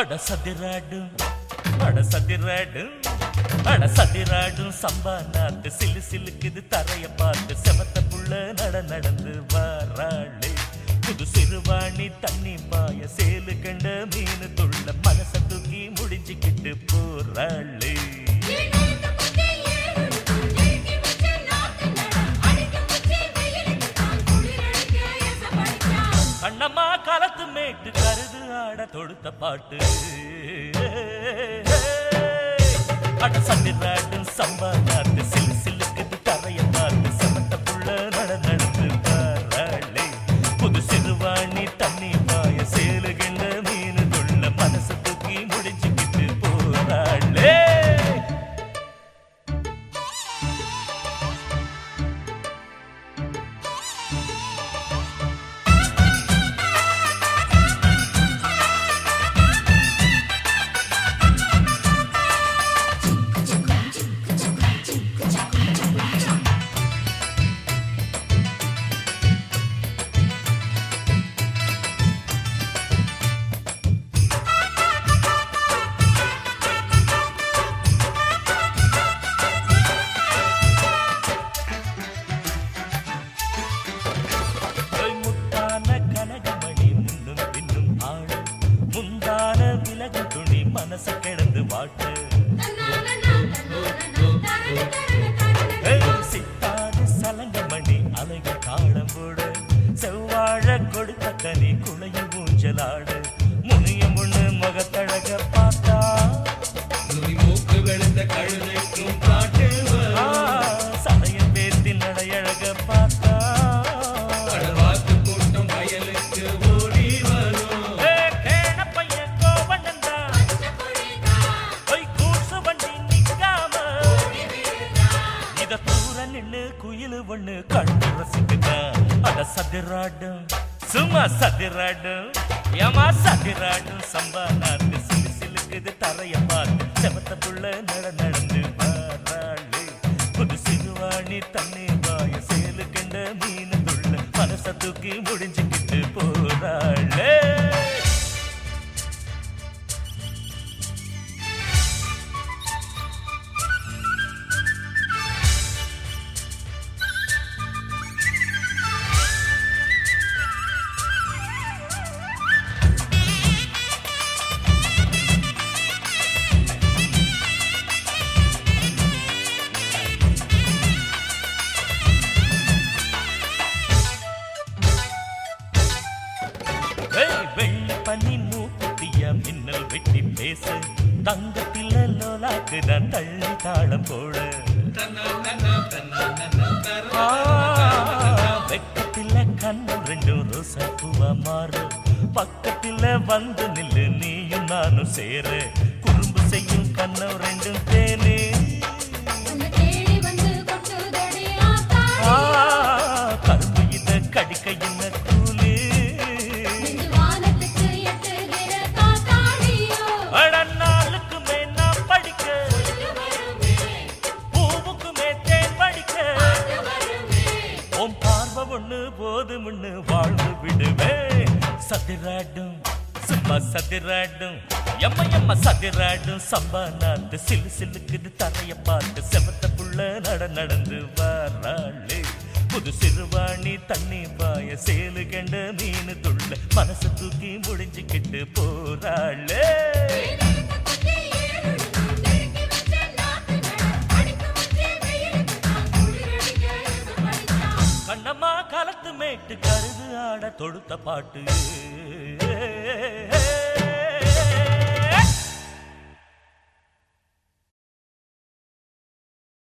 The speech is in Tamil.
அட சதிராடும் அட சதிராடும் அட சதிராடும் சம்பா நாத்து சிலு சிலுக்குது தரைய பார்த்து செவத்த புள்ள நட நடந்து வாராளே புது சிறுவாணி தண்ணி பாய சேலு கண்ட மீன் துள்ள மனச தூக்கி முடிஞ்சுக்கிட்டு போறாளே கண்ணம்மா காலத்து மேட்டு கருது ஆட தொடுத்த பாட்டு அட சந்திராட்டும் சம்பா நாட்டு சிலு சிலுக்குது தரைய பார்த்து செமத்த புள்ள நட நடந்து பாராளே புது சிறுவாணி தண்ணி பாய சேலுகின்ற மீன் துள்ள மனசு தூக்கி முடிச்சுக்கிட்டு போராளே ஓய் முத்தான கனகமணி முன்னும் பின்னும் ஆடு முந்தான விலகு துணி மனச கிடந்து வாட்டு ஏய், சித்தாது சலங்கமணி அழகு தாளம் போடு செவ்வாழ கொடுத்த கனி குளையில் ஊஞ்சலாடு முனிய முன்னு முகத்தழக பார்த்தா நுனி மூக்கு வெளுத்த கழுதைக்கும் பாட்டு ஆ, சடையில் பேத்தி நடையழக பார்த்தா கடவாக்கு கூட்டம் வயலுக்கு ஓடி வரும் ஏ, கேன பையன் கோவணந்தா. போய் கூசு வண்டி நிக்காம. இத தூர நின்னு குயிலு ஒண்ணு கண்டு ரசிக்குதா. அட சதிராடும் சும்மா சதிராடும் ஏமா சதிராடும் சம்பா நாட்டு சிலு சிலுக்குது தரைய பார்த்து செவத்த புள்ள நட நடந்து வாராளு புது சிறுவாணி தண்ணி வாய சேலு கண்ட மீன் துள்ள மனச தூக்கி முடிஞ்சுக்கிட்டு போறாளே ஏய், வெள்ளி பனி மூக்குத்திய மின்னல் வெட்டி பேசு தங்கத்தில லோலாக்குதான் தள்ளி தாளம் போட ஆ, வெக்கத்தில கண்ணம் ரெண்டும் ரோசா பூவா மாறு பக்கத்தில வந்து நில்லு நீயும் நானும் சேர குறும்பு செய்யும் கண்ணம் ரெண்டும் தேனே ஆ, கரும்பு இத கடிக்க என்ன கூலி அடநாளுக்குமே நான் படிக்க பூவுக்குமே தேன் படிக்க உன் பார்வை ஒண்ணு போதும்னு வாழ்ந்து விடுவேன் சதிராடும் சும்மா சதிராடும் எம்ம எம்ம சதிராடும் சம்பா நாட்டு சிலு சிலுக்குது தரைய பார்த்து செவத்த புள்ள நட நடந்து வாராளே புது சிறுவாணி தண்ணி பாய சேலு கண்ட மீன் துள்ள மனசு தூக்கி முடிஞ்சுக்கிட்டு போறாளே கண்ணம்மா காலத்து மேட்டு கருது ஆட தொடுத்த பாட்டு